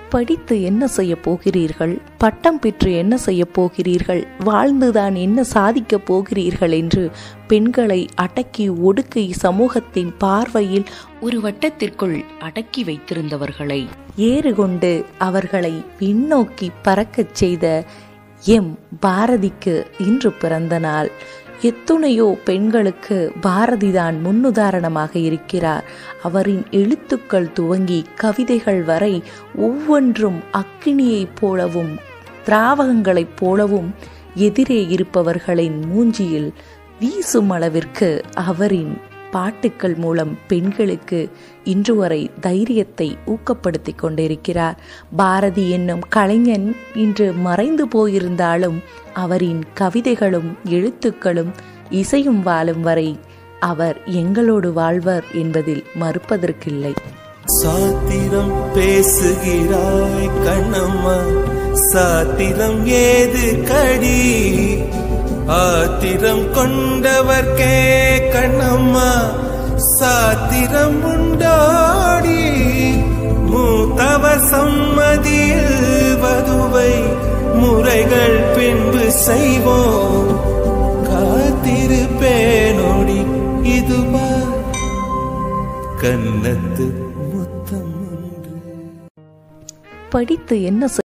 படித்து என்ன செய்ய போகிறீர்கள் பட்டம் பெற்று என்ன செய்ய போகிறீர்கள் வாழ்ந்துதான் என்ன சாதிக்கப் போகிறீர்கள் என்று பெண்களை அடக்கி ஒடுக்கி சமூகத்தின் பார்வையில் ஒரு வட்டத்திற்குள் அடக்கி வைத்திருந்தவர்களை ஏறு கொண்டு அவர்களை பின்னோக்கி பறக்கச் செய்த எம் பாரதிக்கு இன்று பிறந்த நாள் எத்துணையோ பெண்களுக்கு பாரதிதான் முன்னுதாரணமாக இருக்கிறார் அவரின் எழுத்துக்கள் துவங்கி கவிதைகள் வரை ஒவ்வொன்றும் அக்கினியைப் போலவும் திராவகங்களைப் போலவும் எதிரே இருப்பவர்களின் மூஞ்சியில் வீசும் அளவிற்கு அவரின் பாட்டுக்கள் மூலம் பெண்களுக்கு இன்று வரை தைரியத்தை ஊக்கப்படுத்தி கொண்டிருக்கிறார் பாரதி என்னும் கலைஞன் இன்று மறைந்து போயிருந்தாலும் அவரின் கவிதைகளும் எழுத்துக்களும் இசையும் வாழும் வரை அவர் எங்களோடு வாழ்வர் என்பதில் மறுப்பதற்கில்லை சாத்திரம் பேசுகிறாய் கண்ணம்மா சாத்திரம் ஏது கடி ஆத்திரம் கொண்டவர்க்கே கண்ணம்மா சாத்திரம் உண்டாடி மூத்தவ சம்மதியில் வதுவை முறைகள் பின்பு செய்வோம் காத்திருப்பேனோடி இதுவா கன்னத்து முத்தம் ஒன்று படித்து என்ன